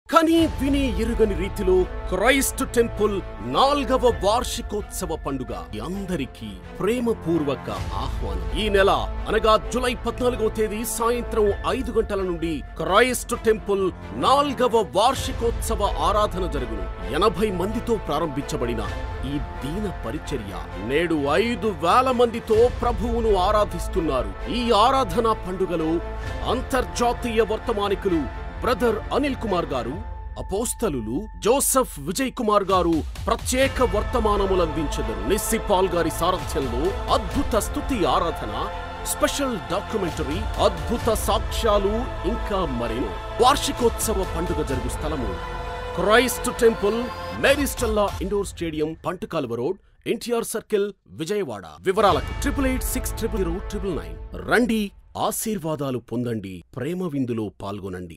కని విని ఎరుగని రీతిలో క్రైస్ట్ టెంపుల్ నాల్గవ వార్షికోత్సవ పండుగ అందరికీ ప్రేమపూర్వక ఆహ్వానం ఈ నెల అనగా జులై పద్నాలుగో తేదీ సాయంత్రం ఐదు గంటల నుండి క్రైస్ట్ టెంపుల్ నాల్గవ వార్షికోత్సవ ఆరాధన జరుగును ఎనభై మందితో ప్రారంభించబడిన ఈ దీన పరిచర్య నేడు ఐదు వేల మందితో ప్రభువును ఆరాధిస్తున్నారు ఈ ఆరాధన పండుగలో అంతర్జాతీయ వర్తమానికులు బ్రదర్ అనిల్ కుమార్ గారు అపోస్తలులు జోసెఫ్ విజయ్ కుమార్ గారు ప్రత్యేక వర్తమానములందించెదరు నిస్సిపాల్ గారి సారథ్యంలో అద్భుత స్థుతి ఆరాధన స్పెషల్ డాక్యుమెంటరీ అద్భుత సాక్ష్యాలు ఇంకా మరెన్నో వార్షికోత్సవ పండుగ జరుగు స్థలము Christ Temple Maris Stella indoor stadium Pantakaluva road NTR circle Vijayawada వివరాలకు triple eight six triple zero triple nine రండి ఆశీర్వాదాలు పొందండి ప్రేమ విందులో పాల్గొనండి